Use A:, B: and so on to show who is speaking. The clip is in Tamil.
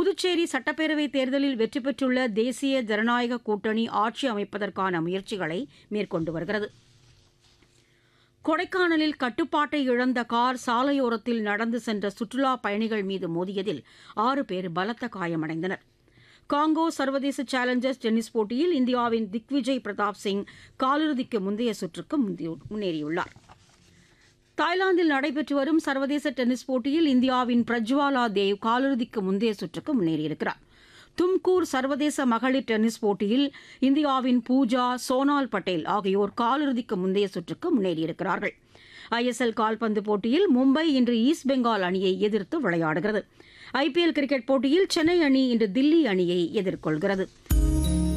A: புதுச்சேரி சட்டப்பேரவைத் தேர்தலில் வெற்றி பெற்றுள்ள தேசிய ஜனநாயக கூட்டணி ஆட்சி அமைப்பதற்கான முயற்சிகளை மேற்கொண்டு வருகிறது கொடைக்கானலில் கட்டுப்பாட்டை இழந்த கார் சாலையோரத்தில் நடந்து சென்ற சுற்றுலா பயணிகள் மீது மோதியதில் ஆறு பேர் பலத்த காயமடைந்தனர் காங்கோ சர்வதேச சேலஞ்சர்ஸ் டென்னிஸ் போட்டியில் இந்தியாவின் திக்விஜய் பிரதாப் சிங் காலிறுதிக்கு முந்தைய சுற்றுக்கு முந்தி- முன்னேறியுள்ளார் தாய்லாந்தில் நடைபெற்று வரும் சர்வதேச டென்னிஸ் போட்டியில் இந்தியாவின் பிரஜ்வாலா தேவ் காலிறுதிக்கு முந்தைய சுற்றுக்கு முன்னேறியிருக்கிறார் தும்கூர் சர்வதேச மகளிர் டென்னிஸ் போட்டியில் இந்தியாவின் பூஜா சோனால் பட்டேல் ஆகியோர் காலிறுதிக்கு முந்தைய சுற்றுக்கு முன்னேறியிருக்கிறார்கள் ஐஎஸ்எல் கால்பந்து போட்டியில் மும்பை இன்று ஈஸ்ட் பெங்கால் அணியை எதிர்த்து விளையாடுகிறது ஐபிஎல் கிரிக்கெட் போட்டியில் சென்னை அணி இன்று தில்லி அணியை எதிர்கொள்கிறது